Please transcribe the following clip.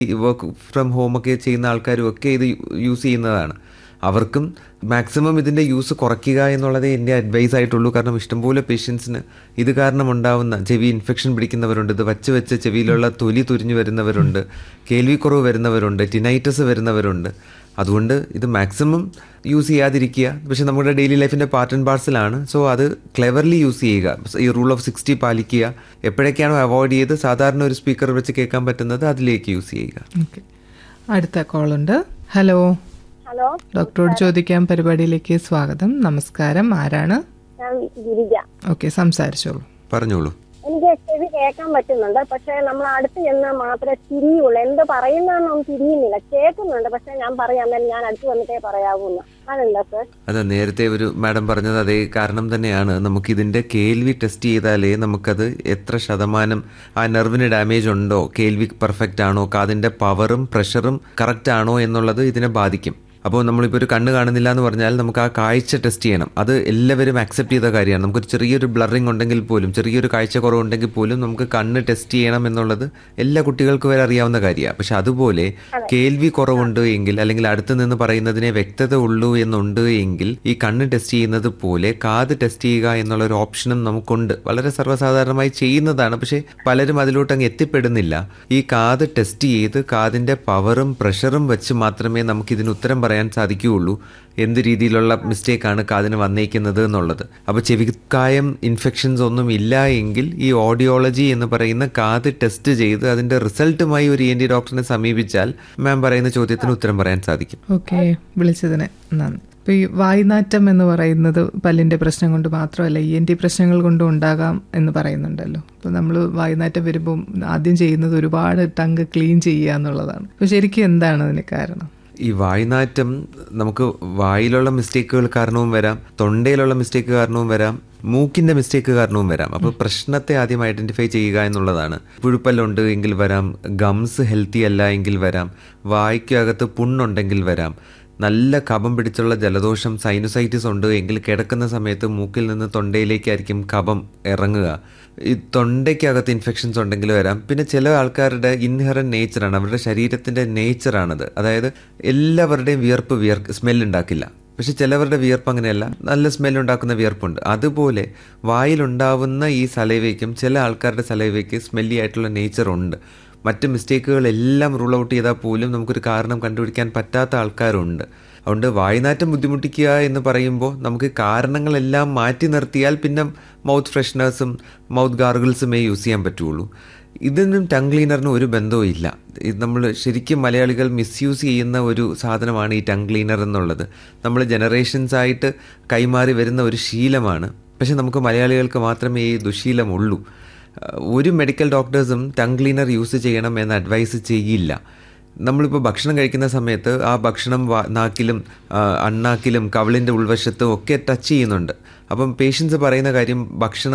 ഈ work from home ഒക്കെ ചെയ്യുന്ന ആൾക്കാരും ഒക്കെ ഇത് യൂസ് ചെയ്യുന്നതാണ് അവർക്കും മാക്സിമം ഇതിൻ്റെ യൂസ് കുറയ്ക്കുക എന്നുള്ളതേ എൻ്റെ അഡ്വൈസ് ആയിട്ടുള്ളൂ കാരണം ഇഷ്ടംപോലെ പേഷ്യൻസിന് ഇത് കാരണം ഉണ്ടാവുന്ന ചെവി ഇൻഫെക്ഷൻ പിടിക്കുന്നവരുണ്ട് ഇത് വച്ച് വെച്ച് ചെവിയിലുള്ള തൊലി തുരിഞ്ഞു വരുന്നവരുണ്ട് കേൾവിക്കുറവ് വരുന്നവരുണ്ട് ടിനൈറ്റസ് വരുന്നവരുണ്ട് അതുകൊണ്ട് ഇത് മാക്സിമം യൂസ് ചെയ്യാതിരിക്കുക പക്ഷെ നമ്മുടെ ഡെയിലി ലൈഫിൻ്റെ പാർട്ട് ആൻഡ് പാർസലാണ് സോ അത് ക്ലെവർലി യൂസ് ചെയ്യുക ഈ റൂൾ ഓഫ് സിക്സ്റ്റി പാലിക്കുക എപ്പോഴൊക്കെയാണോ അവോയ്ഡ് ചെയ്ത് സാധാരണ ഒരു സ്പീക്കർ വെച്ച് കേൾക്കാൻ പറ്റുന്നത് അതിലേക്ക് യൂസ് ചെയ്യുക ഓക്കെ അടുത്ത കോളുണ്ട് ഹലോ ഹലോ ഡോക്ടറോട് ചോദിക്കാൻ പരിപാടിയിലേക്ക് സ്വാഗതം നമസ്കാരം ആരാണ് ഞാൻ ഗിരിജ ഓക്കെ സംസാരിച്ചോളൂ പറഞ്ഞോളൂ എനിക്ക് ചെവി കേൾക്കാൻ പറ്റുന്നുണ്ട് പക്ഷെ നമ്മൾ അടുത്ത് ചെന്ന് മാത്രമേ തിരിയുള്ളൂ എന്ത് പറയുന്നതെന്നൊന്നും തിരിയുന്നില്ല കേൾക്കുന്നുണ്ട് പക്ഷെ ഞാൻ പറയാം എന്നാൽ ഞാൻ അടുത്ത് വന്നിട്ടേ പറയാവൂന്ന് അതല്ല സർ അത് നേരത്തെ ഒരു മാഡം പറഞ്ഞത് അതേ കാരണം തന്നെയാണ് നമുക്കിതിൻ്റെ കേൾവി ടെസ്റ്റ് ചെയ്താലേ നമുക്കത് എത്ര ശതമാനം ആ നെർവിന് ഡാമേജ് ഉണ്ടോ കേൾവി പെർഫെക്റ്റ് ആണോ കാതിൻ്റെ പവറും പ്രഷറും കറക്റ്റ് ആണോ എന്നുള്ളത് ഇതിനെ ബാധിക്കും അപ്പോൾ നമ്മളിപ്പോൾ ഒരു കണ്ണ് കാണുന്നില്ല എന്ന് പറഞ്ഞാൽ നമുക്ക് ആ കാഴ്ച ടെസ്റ്റ് ചെയ്യണം അത് എല്ലാവരും അക്സെപ്റ്റ് ചെയ്ത കാര്യമാണ് നമുക്കൊരു ചെറിയൊരു ബ്ലറിങ് ഉണ്ടെങ്കിൽ പോലും ചെറിയൊരു കാഴ്ച കുറവുണ്ടെങ്കിൽ പോലും നമുക്ക് കണ്ണ് ടെസ്റ്റ് ചെയ്യണം എന്നുള്ളത് എല്ലാ കുട്ടികൾക്കും വരെ അറിയാവുന്ന കാര്യമാണ് പക്ഷെ അതുപോലെ കേൾവി കുറവുണ്ട് എങ്കിൽ അല്ലെങ്കിൽ അടുത്ത് നിന്ന് പറയുന്നതിനെ വ്യക്തത ഉള്ളൂ എന്നുണ്ട് എങ്കിൽ ഈ കണ്ണ് ടെസ്റ്റ് ചെയ്യുന്നത് പോലെ കാത് ടെസ്റ്റ് ചെയ്യുക എന്നുള്ള ഒരു ഓപ്ഷനും നമുക്കുണ്ട് വളരെ സർവ്വസാധാരണമായി ചെയ്യുന്നതാണ് പക്ഷേ പലരും അതിലോട്ട് അങ്ങ് എത്തിപ്പെടുന്നില്ല ഈ കാത് ടെസ്റ്റ് ചെയ്ത് കാതിൻ്റെ പവറും പ്രഷറും വെച്ച് മാത്രമേ നമുക്ക് ഇതിന് ഉത്തരം പറയാൻ സാധിക്കുകയുള്ളൂ എന്ത് രീതിയിലുള്ള മിസ്റ്റേക്കാണ് കാതിന് വന്നേക്കുന്നത് എന്നുള്ളത് അപ്പോൾ ചെവിക്കായം ഇൻഫെക്ഷൻസ് ഒന്നും ഇല്ല എങ്കിൽ ഈ ഓഡിയോളജി എന്ന് പറയുന്ന കാത് ടെസ്റ്റ് ചെയ്ത് അതിൻ്റെ റിസൾട്ടുമായി ഒരു എൻ ഡി ഡോക്ടറിനെ സമീപിച്ചാൽ മാം പറയുന്ന ചോദ്യത്തിന് ഉത്തരം പറയാൻ സാധിക്കും ഓക്കെ വിളിച്ചതിന് നന്ദി ഇപ്പോൾ ഈ വായ്നാറ്റം എന്ന് പറയുന്നത് പല്ലിൻ്റെ പ്രശ്നം കൊണ്ട് മാത്രമല്ല ഇ എൻ ടി പ്രശ്നങ്ങൾ കൊണ്ടും ഉണ്ടാകാം എന്ന് പറയുന്നുണ്ടല്ലോ അപ്പോൾ നമ്മൾ വായ്നാറ്റം വരുമ്പം ആദ്യം ചെയ്യുന്നത് ഒരുപാട് ടങ്ക് ക്ലീൻ ചെയ്യുക എന്നുള്ളതാണ് അപ്പോൾ ശരിക്കും എന്താണ് അതിന് കാരണം ഈ വായ്നാറ്റം നമുക്ക് വായിലുള്ള മിസ്റ്റേക്കുകൾ കാരണവും വരാം തൊണ്ടയിലുള്ള മിസ്റ്റേക്ക് കാരണവും വരാം മൂക്കിന്റെ മിസ്റ്റേക്ക് കാരണവും വരാം അപ്പോൾ പ്രശ്നത്തെ ആദ്യം ഐഡന്റിഫൈ ചെയ്യുക എന്നുള്ളതാണ് പുഴുപ്പല്ലുണ്ട് എങ്കിൽ വരാം ഗംസ് ഹെൽത്തി അല്ല എങ്കിൽ വരാം വായ്ക്കകത്ത് പുണ്ണുണ്ടെങ്കിൽ വരാം നല്ല കഫം പിടിച്ചുള്ള ജലദോഷം സൈനുസൈറ്റിസ് ഉണ്ട് എങ്കിൽ കിടക്കുന്ന സമയത്ത് മൂക്കിൽ നിന്ന് തൊണ്ടയിലേക്കായിരിക്കും കഫം ഇറങ്ങുക ഈ തൊണ്ടയ്ക്കകത്ത് ഇൻഫെക്ഷൻസ് ഉണ്ടെങ്കിൽ വരാം പിന്നെ ചില ആൾക്കാരുടെ ഇൻഹറൻ നേച്ചറാണ് അവരുടെ ശരീരത്തിൻ്റെ നേച്ചറാണത് അതായത് എല്ലാവരുടെയും വിയർപ്പ് വിയർ സ്മെല്ലുണ്ടാക്കില്ല പക്ഷെ ചിലവരുടെ വിയർപ്പ് അങ്ങനെയല്ല നല്ല സ്മെൽ ഉണ്ടാക്കുന്ന വിയർപ്പുണ്ട് അതുപോലെ വായിലുണ്ടാവുന്ന ഈ സലൈവയ്ക്കും ചില ആൾക്കാരുടെ സലൈവയ്ക്ക് സ്മെല്ലി ആയിട്ടുള്ള നേച്ചർ ഉണ്ട് മറ്റ് മിസ്റ്റേക്കുകളെല്ലാം റൂൾ ഔട്ട് ചെയ്താൽ പോലും നമുക്കൊരു കാരണം കണ്ടുപിടിക്കാൻ പറ്റാത്ത ആൾക്കാരുണ്ട് അതുകൊണ്ട് വായുനാറ്റം ബുദ്ധിമുട്ടിക്കുക എന്ന് പറയുമ്പോൾ നമുക്ക് കാരണങ്ങളെല്ലാം മാറ്റി നിർത്തിയാൽ പിന്നെ മൗത്ത് ഫ്രഷ്നേഴ്സും മൗത്ത് ഗാർഗിൾസുമേ യൂസ് ചെയ്യാൻ പറ്റുള്ളൂ ഇതിനും ടങ് ക്ലീനറിനും ഒരു ബന്ധവും ഇല്ല ഇത് നമ്മൾ ശരിക്കും മലയാളികൾ മിസ്യൂസ് ചെയ്യുന്ന ഒരു സാധനമാണ് ഈ ടങ് ക്ലീനർ എന്നുള്ളത് നമ്മൾ ജനറേഷൻസ് ആയിട്ട് കൈമാറി വരുന്ന ഒരു ശീലമാണ് പക്ഷെ നമുക്ക് മലയാളികൾക്ക് മാത്രമേ ഈ ദുശീലമുള്ളൂ ഒരു മെഡിക്കൽ ഡോക്ടേഴ്സും ടങ് ക്ലീനർ യൂസ് ചെയ്യണം എന്ന് അഡ്വൈസ് ചെയ്യില്ല നമ്മളിപ്പോൾ ഭക്ഷണം കഴിക്കുന്ന സമയത്ത് ആ ഭക്ഷണം നാക്കിലും അണ്ണാക്കിലും കവിളിൻ്റെ ഉൾവശത്തും ഒക്കെ ടച്ച് ചെയ്യുന്നുണ്ട് അപ്പം പേഷ്യൻസ് പറയുന്ന കാര്യം ഭക്ഷണം